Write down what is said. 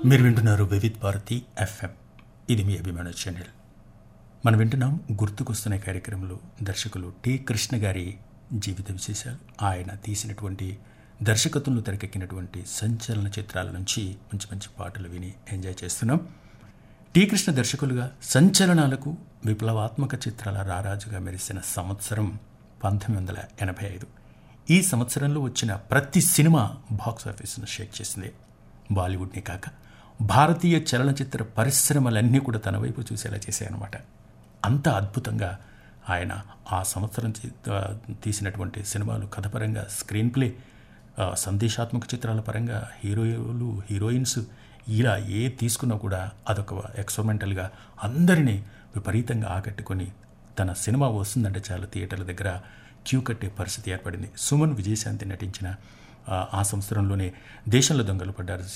మీరు వింటున్నారు వివిధ్ భారతి ఎఫ్ఎం ఇది మీ అభిమాన ఛానల్ మనం వింటున్నాం గుర్తుకొస్తున్న కార్యక్రమంలో దర్శకులు టి కృష్ణ గారి జీవిత విశేషాలు ఆయన తీసినటువంటి దర్శకత్వంలో తెరకెక్కినటువంటి సంచలన చిత్రాల నుంచి మంచి మంచి పాటలు విని ఎంజాయ్ చేస్తున్నాం టి కృష్ణ దర్శకులుగా సంచలనాలకు విప్లవాత్మక చిత్రాల రారాజుగా మెరిసిన సంవత్సరం పంతొమ్మిది వందల ఎనభై ఐదు ఈ సంవత్సరంలో వచ్చిన ప్రతి సినిమా బాక్స్ ఆఫీస్ను షేక్ చేసింది బాలీవుడ్నే కాక భారతీయ చలనచిత్ర పరిశ్రమలన్నీ కూడా తన వైపు చూసేలా చేశాయన్నమాట అంత అద్భుతంగా ఆయన ఆ సంవత్సరం చి- ఆ, తీసినటువంటి సినిమాలు కథపరంగా స్క్రీన్ ప్లే ఆ, సందేశాత్మక చిత్రాల పరంగా హీరోలు హీరోయిన్స్ ఇలా ఏ తీసుకున్నా కూడా అదొక ఎక్స్పెరిమెంటల్గా అందరినీ విపరీతంగా ఆకట్టుకొని తన సినిమా వస్తుందంటే చాలా థియేటర్ల దగ్గర క్యూ కట్టే పరిస్థితి ఏర్పడింది సుమన్ విజయశాంతి నటించిన ఆ, ఆ సంవత్సరంలోనే దేశంలో దొంగలు పడ్డారు